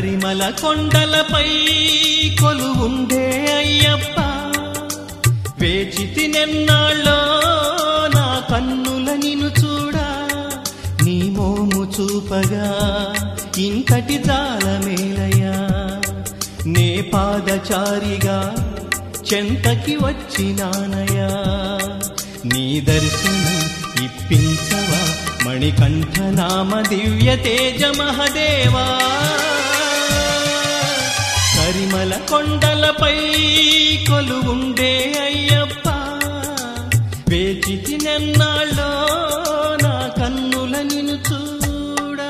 కరిమల కొండలపై కొలువుండే అయ్యప్ప వేచితి నెన్నాళ్ళో నా కన్నుల నిన్ను చూడా నీ మోము చూపగా ఇంతటి జాలమేలయ్యా నే పాదచారిగా చెంతకి వచ్చినానయ్యా నీ దర్శనం ఇప్పించవా మణికంఠ నామ దివ్య తేజ మహదేవా కరిమల కొండలపై కొలువుండే అయ్యప్ప వేచితి నన్నాళ్ళో నా కన్నుల నిన్ను చూడా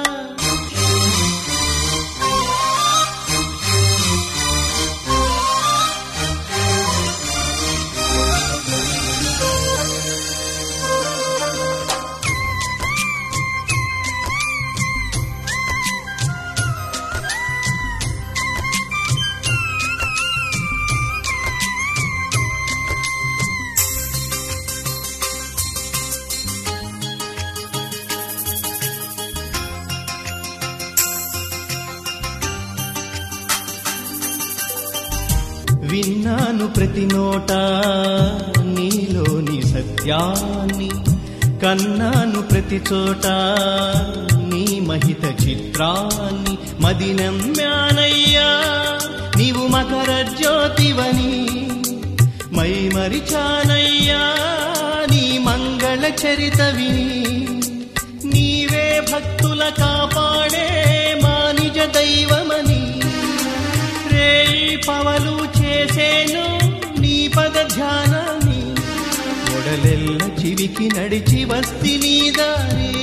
విన్నాను ప్రతి నోట నీలోని సత్యాన్ని కన్నాను ప్రతి చోట నీ మహిత చిత్రాన్ని మదినమ్యానయ్యా నీవు మకర జ్యోతివని మై మరిచానయ్యా నీ మంగళ చరిత విని నీవే భక్తుల కాపాడే మా నిజ దైవమని రేయి పవలు చేసేను నీ పద ధ్యానాన్ని మొడలెల్ల చివికి నడిచి వస్తి నీ దారి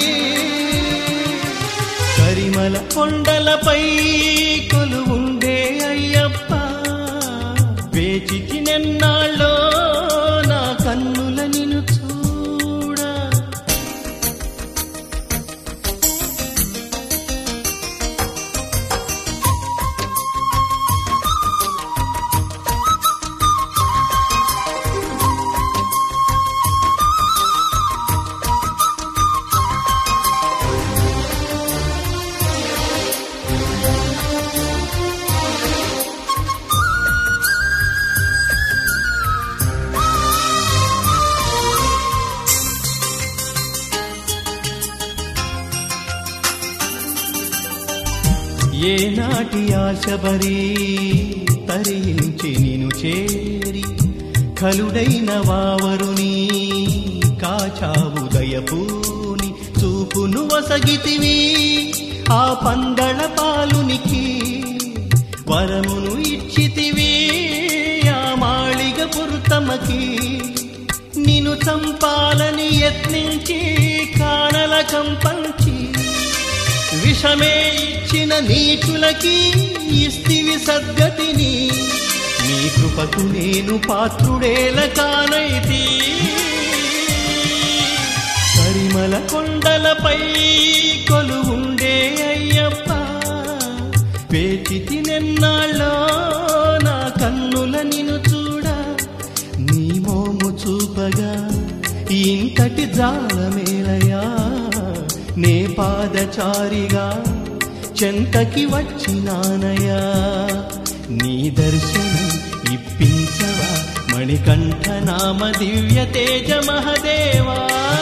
కరిమల కొండలపై కొలువుండే అయ్యప్ప వేచికి నెన్నాళ్ళో నా కన్నుల నిన్ను చూడా ఏనాటి ఆశబరి తరించి నిను చేరి కలుడైన వావరుని కాచావు దయపూని చూపును వసగితివి ఆ పందళ పాలునికి వరమును ఇచ్చితివి ఆ మాళిగ పుర్తమకి నిన్ను చంపాలని యత్నించి కానల కంపంచి విషమే ఇచ్చిన నీచులకి ఇస్తివి సద్గతిని నీ కృపకు నేను పాత్రుడేల కానైతి కరిమల కొండలపై కొలువుండే అయ్యప్ప వేచితి నెన్నాళ్ళో నా కన్నుల నిన్ను చూడా నీ మోము చూపగా ఇంతటి జాలమేలయా నే పాదచారిగా చెంతకి వచ్చినానయా నీ దర్శనం ఇప్పించవా మణికంఠ నామ దివ్య తేజ మహదేవా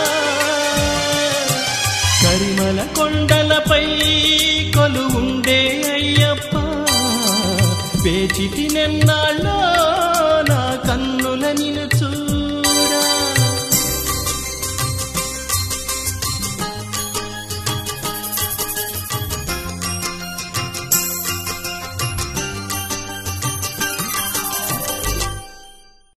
కరిమల కొండలపై కొలువుండే అయ్యప్ప పేచిటి నెన్నాళ్ళో